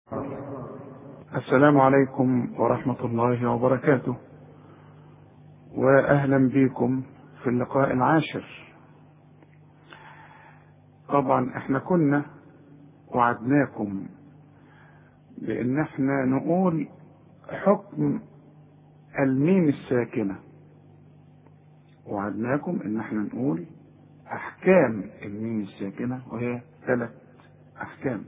السلام عليكم ورحمة الله وبركاته وأهلا بكم في اللقاء العاشر طبعا احنا كنا وعدناكم بان احنا نقول حكم الميم الساكنة وعدناكم ان احنا نقول احكام الميم الساكنة وهي ثلاث احكام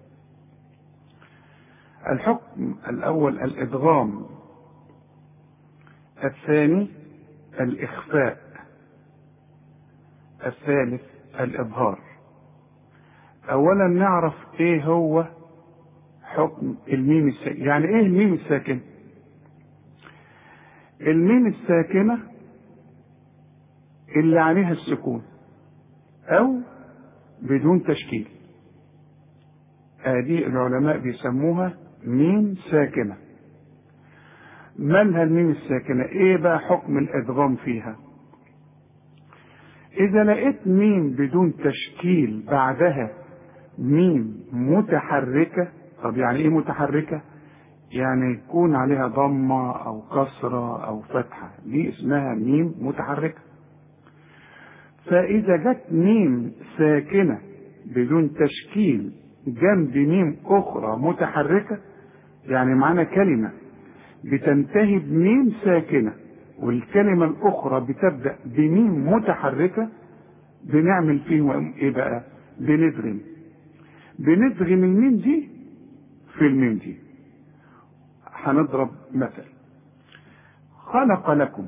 الحكم الاول الادغام الثاني الاخفاء الثالث الاظهار اولا نعرف ايه هو حكم الميم الساكن يعني ايه الميم الساكن الميم الساكنة اللي عليها السكون او بدون تشكيل هذه العلماء بيسموها ميم ساكنة مالها الميم الساكنة ايه بقى حكم الادغام فيها اذا لقيت ميم بدون تشكيل بعدها ميم متحركة طب يعني ايه متحركة يعني يكون عليها ضمة او كسرة او فتحة دي اسمها ميم متحركة فاذا جت ميم ساكنة بدون تشكيل جنب ميم اخرى متحركة يعني معانا كلمة بتنتهي بميم ساكنة والكلمة الاخرى بتبدأ بميم متحركة بنعمل فيه ايه بقى بندغم بندغم الميم دي في الميم دي هنضرب مثل خلق لكم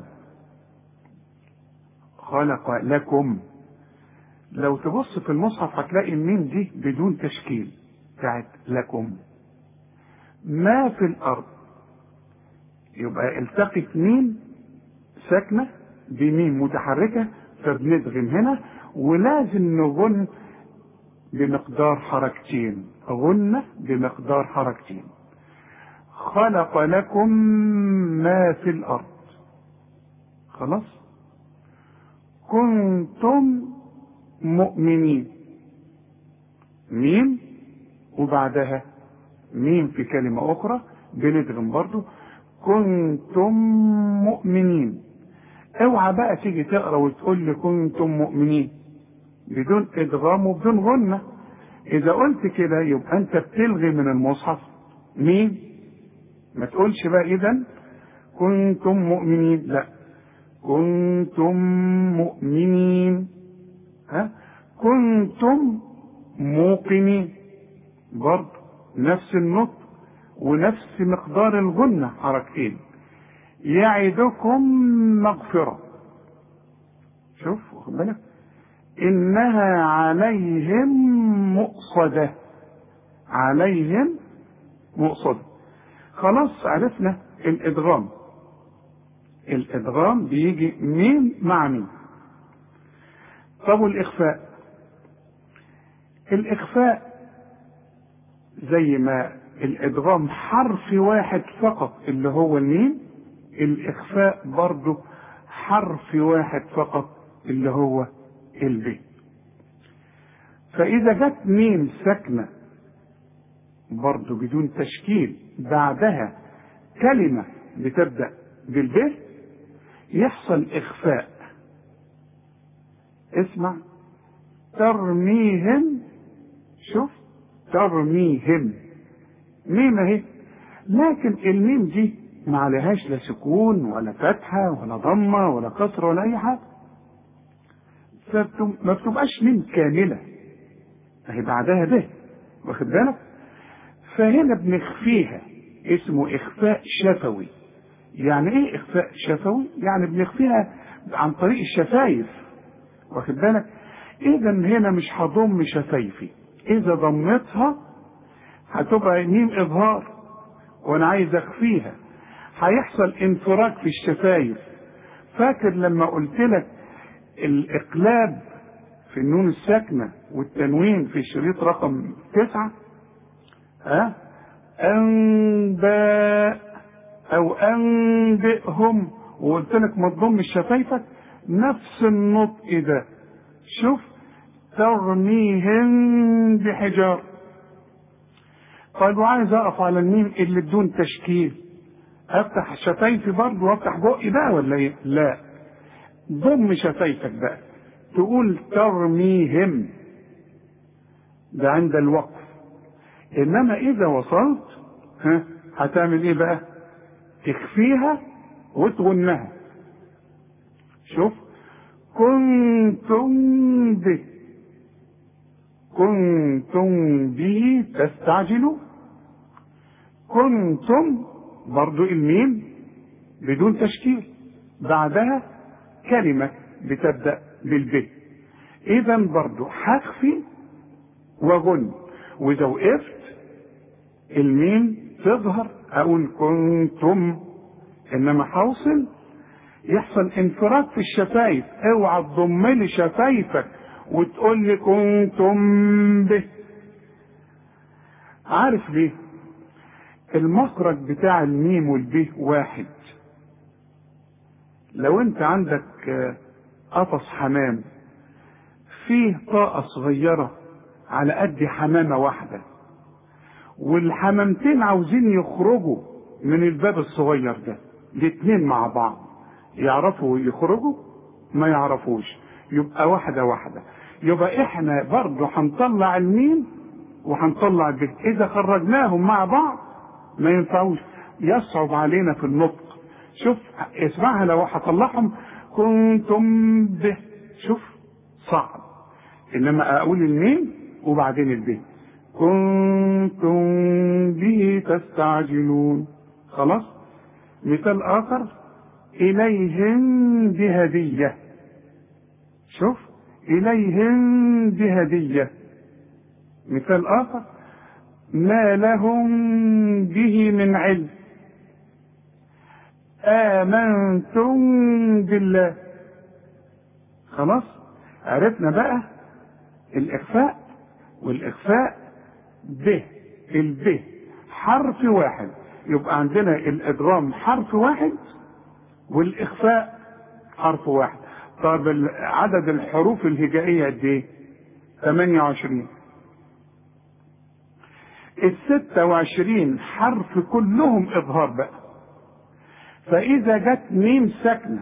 خلق لكم لو تبص في المصحف هتلاقي الميم دي بدون تشكيل بتاعت لكم ما في الارض يبقى التقت ميم ساكنه بميم متحركه فبندغم هنا ولازم نغن بمقدار حركتين غنة بمقدار حركتين خلق لكم ما في الأرض خلاص كنتم مؤمنين ميم وبعدها ميم في كلمة أخرى بندغم برضو كنتم مؤمنين اوعى بقى تيجي تقرا وتقول لي كنتم مؤمنين بدون ادغام وبدون غنة اذا قلت كده يبقى انت بتلغي من المصحف مين ما تقولش بقى اذا كنتم مؤمنين لا كنتم مؤمنين ها كنتم موقنين برضه نفس النطق ونفس مقدار الغنة حركتين يعدكم مغفرة شوف واخد بالك إنها عليهم مؤصدة عليهم مؤصدة خلاص عرفنا الإدغام الإدغام بيجي مين مع مين طب والإخفاء الإخفاء زي ما الإدغام حرف واحد فقط اللي هو الميم الإخفاء برضه حرف واحد فقط اللي هو الب فإذا جت ميم ساكنة برضه بدون تشكيل بعدها كلمة بتبدأ بالب يحصل إخفاء اسمع ترميهم شوف ترميهم ميم اهي لكن الميم دي ما عليهاش لا سكون ولا فتحة ولا ضمة ولا كسرة ولا أي حاجة فما بتبقاش ميم كاملة اهي بعدها به واخد بالك فهنا بنخفيها اسمه إخفاء شفوي يعني إيه إخفاء شفوي؟ يعني بنخفيها عن طريق الشفايف واخد بالك إذا هنا مش هضم شفايفي إذا ضمتها هتبقى ميم إظهار وأنا عايز أخفيها هيحصل انفراج في الشفايف فاكر لما قلت لك الإقلاب في النون الساكنة والتنوين في الشريط رقم تسعة ها أنباء أو أنبئهم وقلت لك ما تضمش شفايفك نفس النطق ده شوف ترميهم بحجار طيب وعايز اقف على الميم اللي بدون تشكيل افتح شفايفي برضه وافتح بقي بقى ولا ايه؟ لا ضم شفايفك بقى تقول ترميهم ده عند الوقف انما اذا وصلت ها هتعمل ايه بقى؟ تخفيها وتغنها شوف كنتم به كنتم به تستعجلوا كنتم برضو الميم بدون تشكيل بعدها كلمة بتبدأ بالب إذا برضو هخفي وغن وإذا وقفت الميم تظهر أقول كنتم إنما حوصل يحصل انفراد في الشفايف اوعى تضم لي شفايفك وتقول لي كنتم به عارف ليه المخرج بتاع الميم والبه واحد لو انت عندك قفص حمام فيه طاقة صغيرة على قد حمامة واحدة والحمامتين عاوزين يخرجوا من الباب الصغير ده الاتنين مع بعض يعرفوا يخرجوا ما يعرفوش يبقى واحدة واحدة يبقى احنا برضه هنطلع الميم وهنطلع البه اذا خرجناهم مع بعض ما ينفعوش يصعب علينا في النطق شوف اسمعها لو هطلعهم كنتم به شوف صعب انما اقول الميم وبعدين البه كنتم به تستعجلون خلاص مثال اخر اليهم بهديه شوف اليهم بهديه مثال اخر ما لهم به من علم آمنتم بالله خلاص عرفنا بقى الإخفاء والإخفاء به الب حرف واحد يبقى عندنا الإدغام حرف واحد والإخفاء حرف واحد طب عدد الحروف الهجائية قد إيه؟ 28 ال 26 حرف كلهم إظهار بقى فإذا جت ميم ساكنة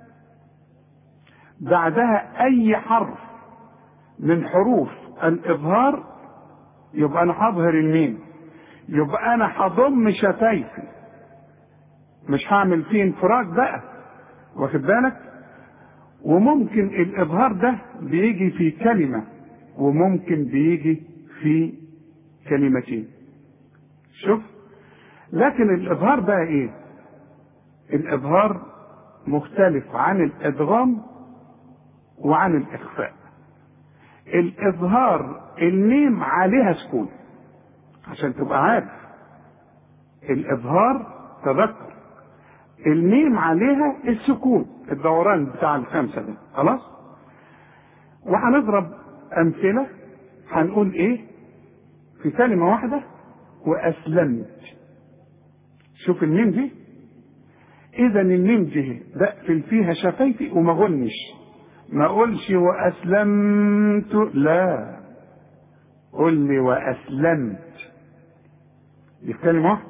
بعدها أي حرف من حروف الإظهار يبقى أنا هظهر الميم يبقى أنا هضم شفايفي مش هعمل فيه انفراج بقى واخد بالك وممكن الإظهار ده بيجي في كلمة وممكن بيجي في كلمتين شوف لكن الإظهار بقى إيه الإظهار مختلف عن الإدغام وعن الإخفاء الإظهار الميم عليها سكون عشان تبقى عارف الإظهار تذكر الميم عليها السكون الدوران بتاع الخمسة ده خلاص وهنضرب أمثلة هنقول إيه في كلمة واحدة وأسلمت شوف الميم دي إذا الميم دي بقفل فيها شفايفي وما غنش ما أقولش وأسلمت لا قل لي وأسلمت دي كلمة واحدة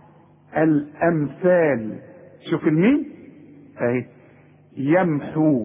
الأمثال شوف الميم أهي يمحو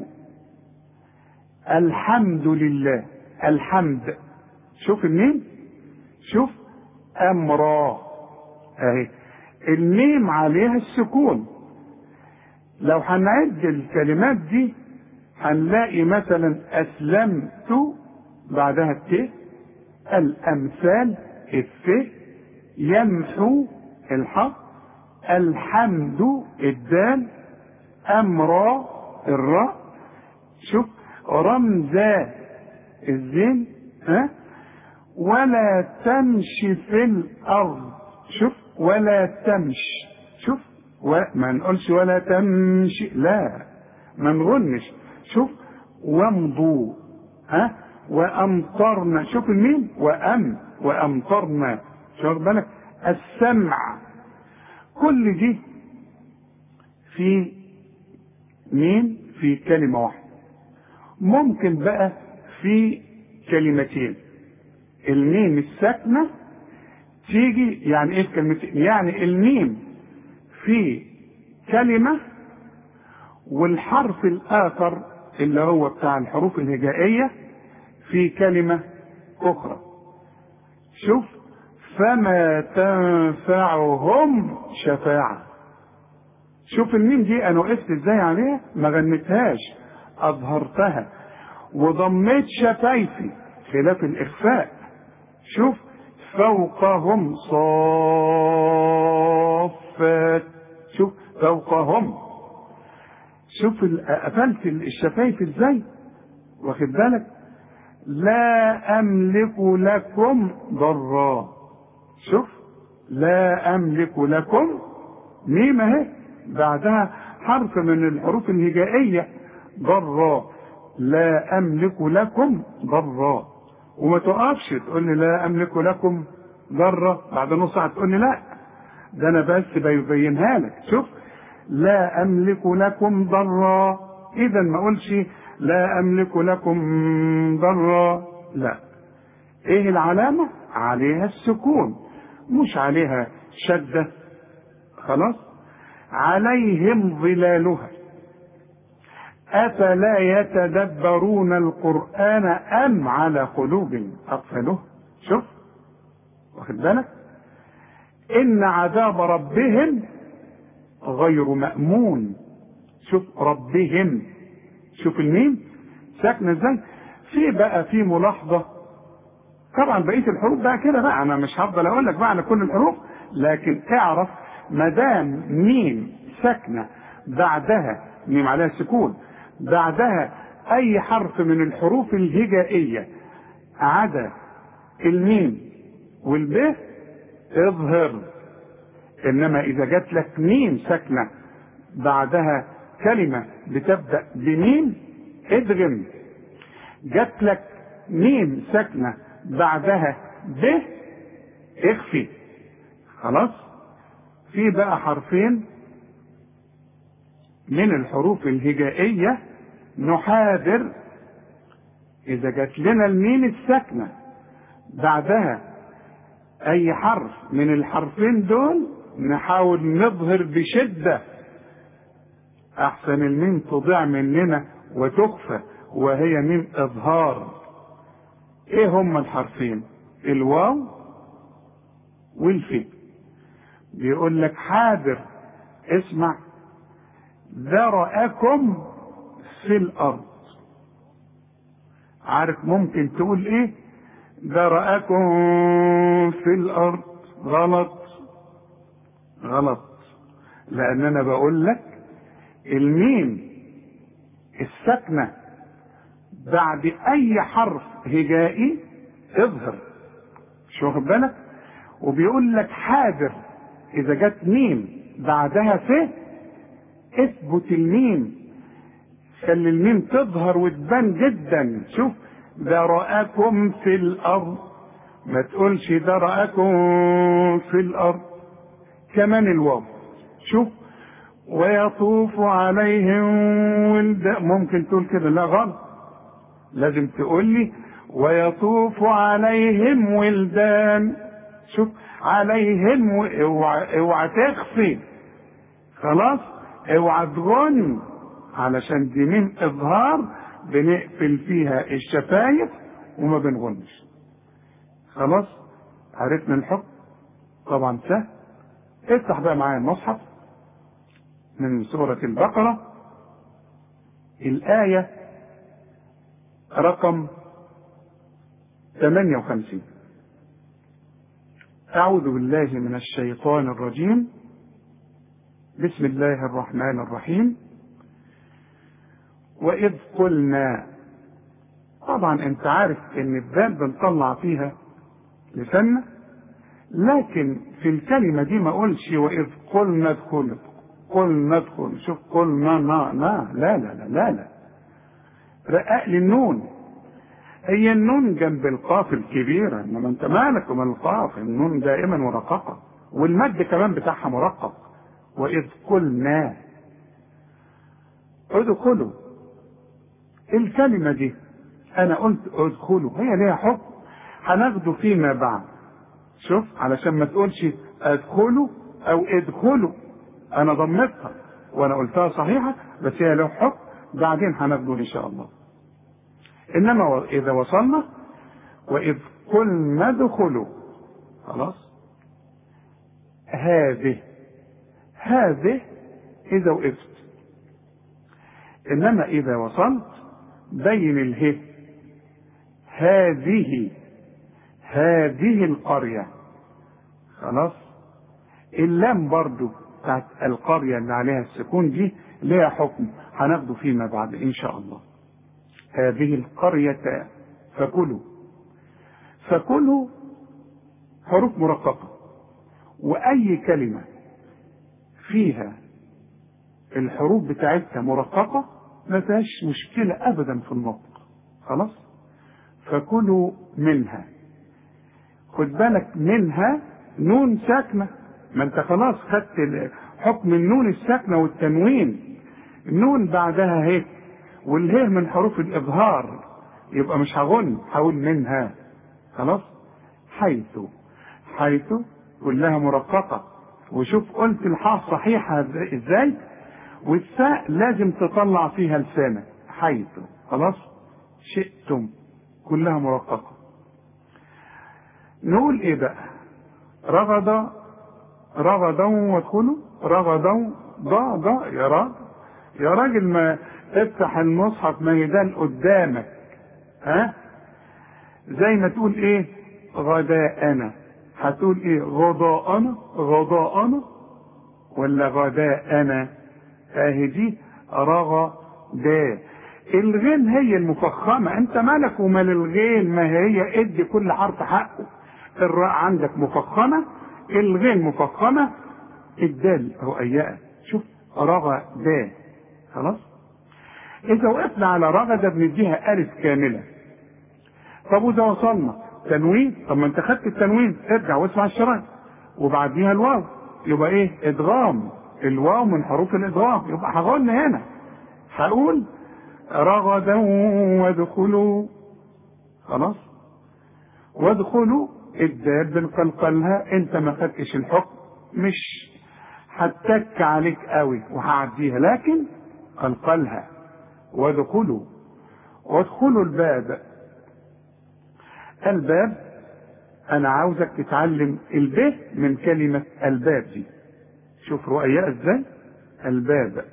الحمد لله الحمد شوف الميم شوف أمرا أهي الميم عليها السكون لو هنعد الكلمات دي هنلاقي مثلا أسلمت بعدها الت الأمثال الف يمحو الحق الحمد الدال أمرا الراء شوف رمزا الزين ها ولا تمشي في الأرض شوف ولا تمشي شوف وما نقولش ولا تمشي لا ما نغنش شوف وامضوا ها وامطرنا شوف المين وام وامطرنا شوف بالك السمع كل دي في مين في كلمة واحدة ممكن بقى في كلمتين الميم الساكنة تيجي يعني ايه كلمة يعني الميم في كلمة والحرف الآخر اللي هو بتاع الحروف الهجائية في كلمة أخرى شوف فما تنفعهم شفاعة شوف الميم دي أنا وقفت إزاي عليها ما غنيتهاش أظهرتها وضميت شفايفي خلاف الإخفاء شوف فوقهم صافات شوف فوقهم شوف قفلت الشفايف ازاي واخد بالك لا املك لكم ضرا شوف لا املك لكم ميم اهي بعدها حرف من الحروف الهجائيه ضرا لا املك لكم ضرا وما تقفش تقول لي لا املك لكم ضرا بعد نص ساعه تقول لي لا ده انا بس ببينها لك شوف لا املك لكم ضرا اذا ما اقولش لا املك لكم ضرا لا ايه العلامه عليها السكون مش عليها شده خلاص عليهم ظلالها افلا يتدبرون القران ام على قلوب اقفلوه شوف واخد بالك ان عذاب ربهم غير مأمون شوف ربهم شوف الميم ساكنة ازاي في بقى في ملاحظة طبعا بقية الحروف بقى كده بقى انا مش هفضل اقول لك بقى على كل الحروف لكن اعرف ما دام ميم ساكنة بعدها ميم عليها سكون بعدها اي حرف من الحروف الهجائية عدا الميم والب اظهر انما اذا جات لك ميم ساكنه بعدها كلمه بتبدا بميم ادغم جات لك ميم ساكنه بعدها ب اخفي خلاص في بقى حرفين من الحروف الهجائيه نحاذر اذا جات لنا الميم الساكنه بعدها اي حرف من الحرفين دول نحاول نظهر بشدة احسن الميم تضيع مننا وتخفى وهي ميم اظهار ايه هما الحرفين الواو والفي بيقول لك حاضر اسمع ذرأكم في الارض عارف ممكن تقول ايه ذرأكم في الارض غلط غلط لان انا بقول لك الميم الساكنه بعد اي حرف هجائي اظهر شو واخد بالك وبيقول لك حاضر اذا جت ميم بعدها ف اثبت الميم خلي الميم تظهر وتبان جدا شوف ذرأكم في الارض ما تقولش ذرأكم في الارض كمان الواو شوف ويطوف عليهم ولدان ممكن تقول كده لا غلط لازم تقول لي ويطوف عليهم ولدان شوف عليهم و... اوعى اوعى تخفي خلاص اوعى تغن علشان دي من اظهار بنقفل فيها الشفايف وما بنغنش خلاص عرفنا الحكم طبعا سهل افتح بقى معايا المصحف من سورة البقرة الآية رقم 58 أعوذ بالله من الشيطان الرجيم بسم الله الرحمن الرحيم وإذ قلنا طبعا انت عارف ان الذال بنطلع فيها لساننا لكن في الكلمة دي ما اقولش وإذ قلنا ادخل قلنا ادخل شوف قلنا نا نا لا لا لا لا لا رقاق للنون هي النون جنب القاف الكبيرة انما انت مالك ومن القاف النون دائما مرققة والمد كمان بتاعها مرقق وإذ قلنا ادخلوا الكلمة دي أنا قلت ادخلوا هي ليها حكم هناخده فيما بعد شوف علشان ما تقولش ادخلوا او ادخلوا انا ضمتها وانا قلتها صحيحه بس هي له حكم بعدين هناخده ان شاء الله انما اذا وصلنا واذ قلنا ادخلوا خلاص هذه هذه اذا وقفت انما اذا وصلت بين اله هذه هذه القرية خلاص اللام برضو بتاعت القرية اللي عليها السكون دي ليها حكم هناخده فيما بعد ان شاء الله هذه القرية فكلوا فكلوا حروف مرققة وأي كلمة فيها الحروف بتاعتها مرققة ما فيهاش مشكلة أبدا في النطق خلاص فكلوا منها خد بالك منها نون ساكنة ما انت خلاص خدت حكم النون الساكنة والتنوين النون بعدها هيك والهي من حروف الإظهار يبقى مش هغن هقول منها خلاص حيث حيث كلها مرققة وشوف قلت الحاء صحيحة ازاي والثاء لازم تطلع فيها لسانك حيث خلاص شئتم كلها مرققة نقول ايه بقى رغد رغدا وادخلوا رغدا ضا ضا يا راجل يا راجل ما افتح المصحف ميدان قدامك ها زي ما تقول ايه غداءنا هتقول ايه غضاءنا غضاءنا ولا غداءنا اهي دي رغدا الغين هي المفخمة انت مالك ومال الغين ما هي ادي كل حرف حقه الراء عندك مفخمة الغين مفخمة الدال رؤياء شوف رغدا خلاص اذا وقفنا على رغدة بنديها الف كاملة طب واذا وصلنا تنوين طب ما انت خدت التنوين ارجع واسمع الشرايط وبعديها الواو يبقى ايه ادغام الواو من حروف الادغام يبقى هقول هنا هقول رغدا وادخلوا خلاص وادخلوا الدال بنقلقلها انت ما خدتش الحكم مش هتك عليك قوي وهعديها لكن قلقلها وادخلوا وادخلوا الباب الباب انا عاوزك تتعلم الب من كلمة الباب دي شوف رؤياء ازاي الباب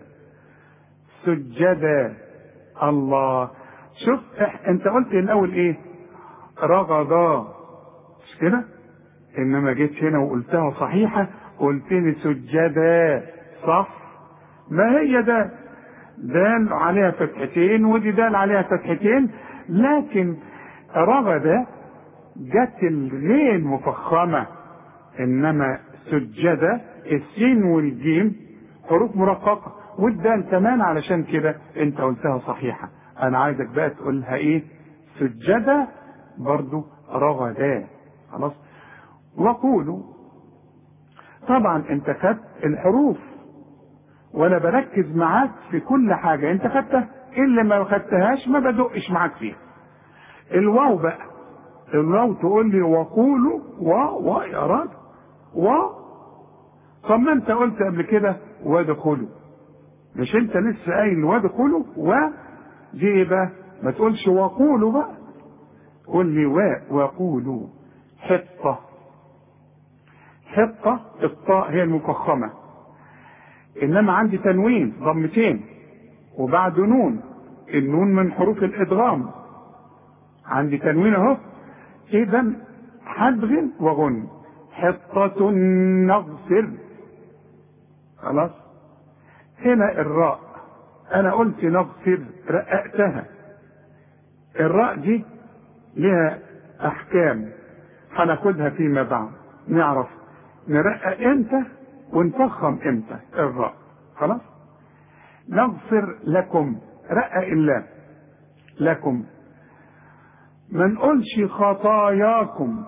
سجدا الله شوف انت قلت الاول ايه رغضا مش كده انما جيت هنا وقلتها صحيحة قلت لي سجدا صح ما هي ده دال عليها فتحتين ودي دال عليها فتحتين لكن رغد جت الغين مفخمة انما سجدة السين والجيم حروف مرققة والدال كمان علشان كده انت قلتها صحيحة انا عايزك بقى تقولها ايه سجدة برضو رغدا خلاص وقولوا طبعا انت خدت الحروف وانا بركز معاك في كل حاجة انت خدتها اللي ما خدتهاش ما بدقش معاك فيها الواو بقى الواو تقول لي وقولوا و و يا راجل و طب ما انت قلت قبل كده وادخلوا مش انت لسه قايل وادخلوا و دي ايه بقى ما تقولش وقولوا بقى قول لي و وقولوا حطة حطة الطاء هي المفخمة انما عندي تنوين ضمتين وبعد نون النون من حروف الادغام عندي تنوين اهو اذا حدغ وغن حطة نغفر خلاص هنا الراء انا قلت نغفر رققتها الراء دي لها احكام هناخدها فيما بعد نعرف نرقق امتى ونفخم امتى الراء خلاص نغفر لكم رقق الله لكم ما نقولش خطاياكم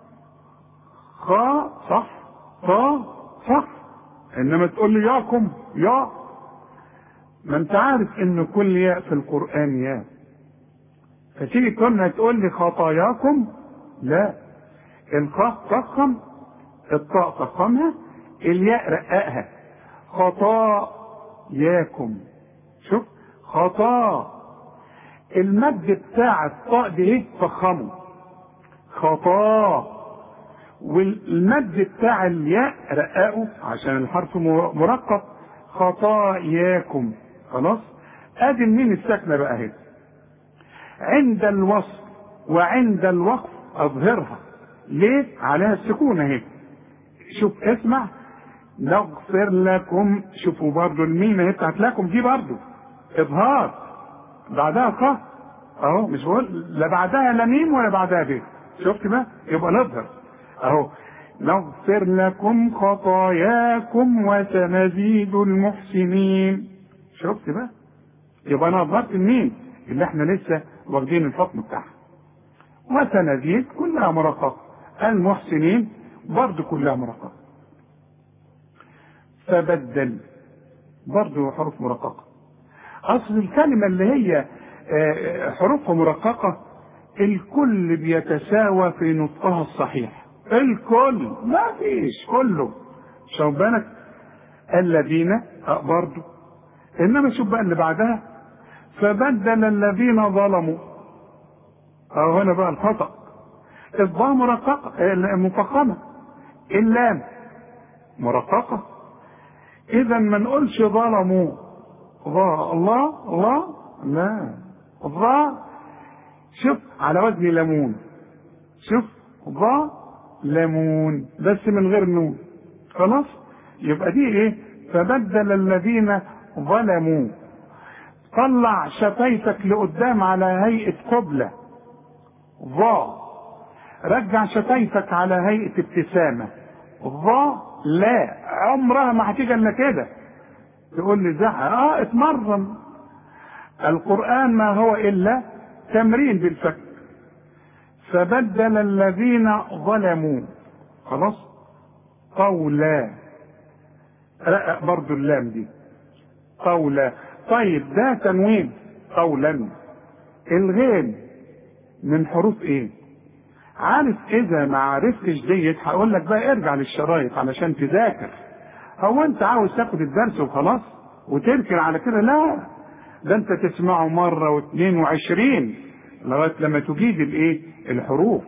خا صح خا صح انما تقول لي ياكم يا ما انت عارف ان كل ياء في القران ياء فتيجي كنا تقول لي خطاياكم لا القاف فخم الطاء فخمها الياء رققها خطاياكم شوف خطا المد بتاع الطاء دي ايه فخمه خطا والمد بتاع الياء رققه عشان الحرف مرقق خطاياكم خلاص ادي الميم الساكنه بقى اهي عند الوصف وعند الوقف اظهرها ليه عليها السكون اهي شوف اسمع نغفر لكم شوفوا برضو الميم اهي بتاعت لكم دي برضو اظهار بعدها خ اهو مش بقول لا بعدها لا ميم ولا بعدها ب شفت بقى يبقى نظهر اهو نغفر لكم خطاياكم وسنزيد المحسنين شفت بقى يبقى انا اظهرت الميم اللي احنا لسه واخدين الحكم بتاعها وسنزيد كلها مرققه المحسنين برضو كلها مرققه فبدل برضو حروف مرققه اصل الكلمه اللي هي حروفها مرققه الكل بيتساوى في نطقها الصحيح الكل ما فيش كله شوف بالك الذين برضو انما شوف بقى اللي بعدها فبدل الذين ظلموا أو هنا بقى الخطأ الضاء مرققة مفخمة اللام مرققة إذا ما نقولش ظلموا ظا الله الله لا ظا شوف على وزن ليمون شوف ظا ليمون بس من غير نون خلاص يبقى دي ايه فبدل الذين ظلموا طلع شفايفك لقدام على هيئة قبلة ظا رجع شفايفك على هيئة ابتسامة ظا لا عمرها ما هتيجي الا كده تقول لي زعق اه اتمرن القرآن ما هو إلا تمرين بالفك فبدل الذين ظلموا خلاص قولا رقق برضو اللام دي قولا طيب ده تنوين قولا الغين من حروف ايه عارف اذا ما عرفتش ديت هقول لك بقى ارجع للشرايط علشان تذاكر هو انت عاوز تاخد الدرس وخلاص وتركن على كده لا ده انت تسمعه مرة واثنين وعشرين لغاية لما تجيد الايه الحروف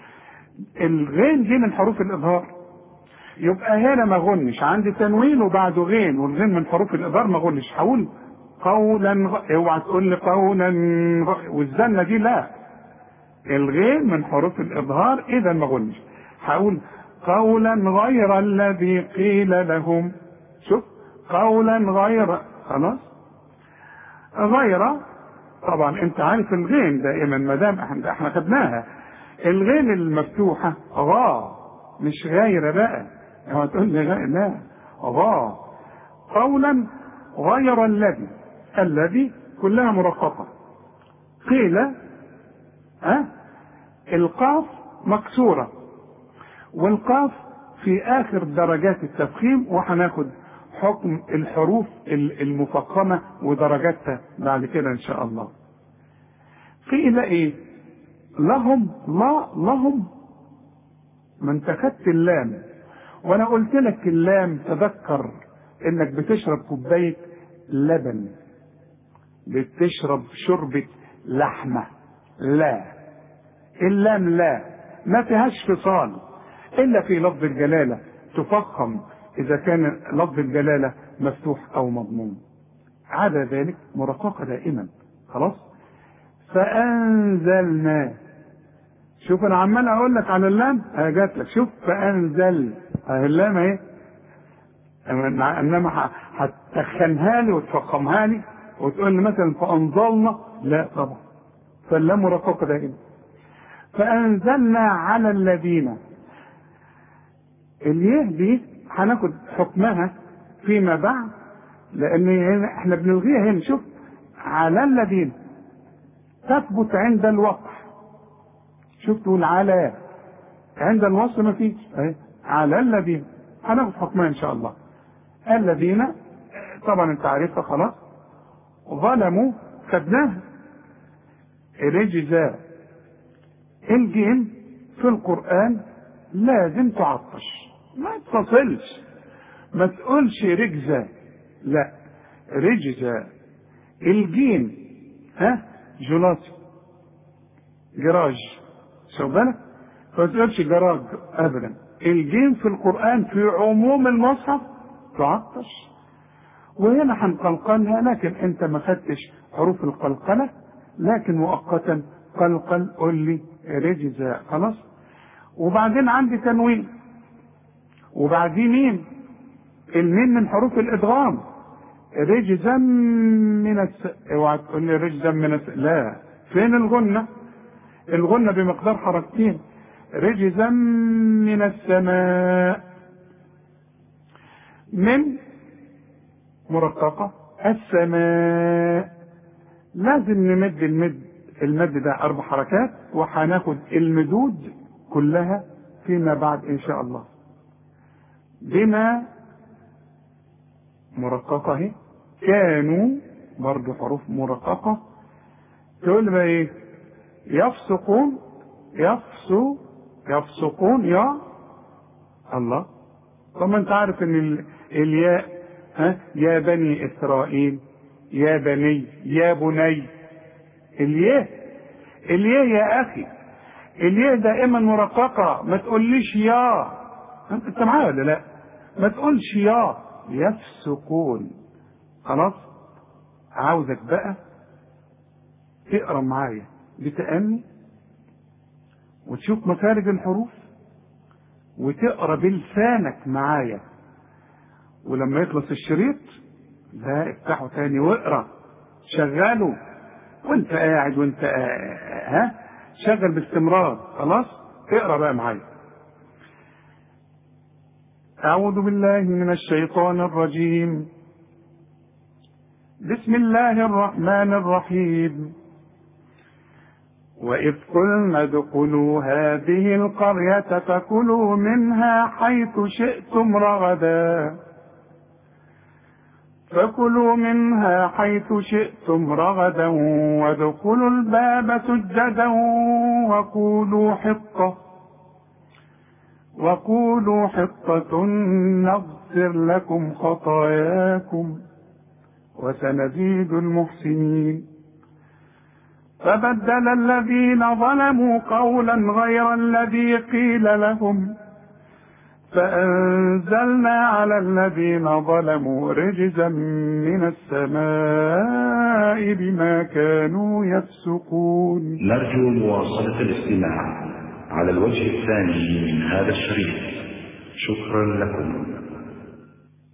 الغين دي من حروف الاظهار يبقى هنا ما غنش عندي تنوين وبعده غين والغين من حروف الاظهار ما غنش هقول قولا غ... اوعى تقول لي قولا غ... والزنه دي لا الغين من حروف الاظهار اذا ما غنش هقول قولا غير الذي قيل لهم شوف قولا غير خلاص غير طبعا انت عارف الغين دائما ما دام احنا احنا خدناها الغين المفتوحه غا مش غير بقى هو تقول لي غير لا غا قولا غير الذي الذي كلها مرققه قيل أه؟ القاف مكسوره والقاف في اخر درجات التفخيم وهناخد حكم الحروف المفخمه ودرجاتها بعد كده ان شاء الله قيل ايه لهم لا لهم ما انت خدت اللام وانا قلت لك اللام تذكر انك بتشرب كوبايه لبن بتشرب شوربه لحمه لا اللام لا ما فيهاش فصال الا في لفظ الجلاله تفخم اذا كان لفظ الجلاله مفتوح او مضموم عدا ذلك مرققه دائما خلاص فانزلنا شوف انا عمال اقول لك على اللام ها جات لك شوف فانزل اهي اللام اهي انما هتخنها لي وتفخمها لي وتقول لي مثلا فانزلنا لا طبعا فاللام مرققه دائما فانزلنا على الذين اليه دي هناخد حكمها فيما بعد لان هنا احنا بنلغيها هنا شوف على الذين تثبت عند الوقف شوف تقول على عند الوصل ما فيش اهي على الذين هناخد حكمها ان شاء الله الذين طبعا انت عارفها خلاص ظلموا خدناها رجزا الجيم في القرآن لازم تعطش ما تتصلش ما تقولش رجزة لا رجزة الجيم ها جلاطي جراج شو بالك ما تقولش جراج ابدا الجيم في القرآن في عموم المصحف تعطش وهنا هنقلقلها لكن انت ما خدتش حروف القلقلة لكن مؤقتا قلقل قول لي رجزة خلاص وبعدين عندي تنوين وبعدين مين المين من حروف الادغام رجزا من الس... اوعى تقول لي رجزا من الس... لا فين الغنة الغنة بمقدار حركتين رجزا من السماء من مرققة السماء لازم نمد المد المد ده أربع حركات وهناخد المدود كلها فيما بعد إن شاء الله بما مرققة اهي كانوا برضه حروف مرققة تقول بقى ايه يفسقون يفسو يفسقون يا الله طب ما انت عارف ان ال... الياء ها يا بني اسرائيل يا بني يا بني الياء الياء يا اخي الياء دائما مرققة ما تقوليش يا انت معايا ولا لا ما تقولش يا يفسقون خلاص عاوزك بقى تقرا معايا بتأني وتشوف مخارج الحروف وتقرا بلسانك معايا ولما يخلص الشريط لا افتحه تاني واقرا شغله وانت قاعد وانت ها شغل باستمرار خلاص اقرا بقى معايا أعوذ بالله من الشيطان الرجيم بسم الله الرحمن الرحيم وإذ قلنا ادخلوا هذه القرية فكلوا منها حيث شئتم رغدا فكلوا منها حيث شئتم رغدا وادخلوا الباب سجدا وقولوا حطه وقولوا حطة نغفر لكم خطاياكم وسنزيد المحسنين فبدل الذين ظلموا قولا غير الذي قيل لهم فأنزلنا على الذين ظلموا رجزا من السماء بما كانوا يفسقون نرجو مواصلة الاستماع على الوجه الثاني من هذا الشريط شكرا لكم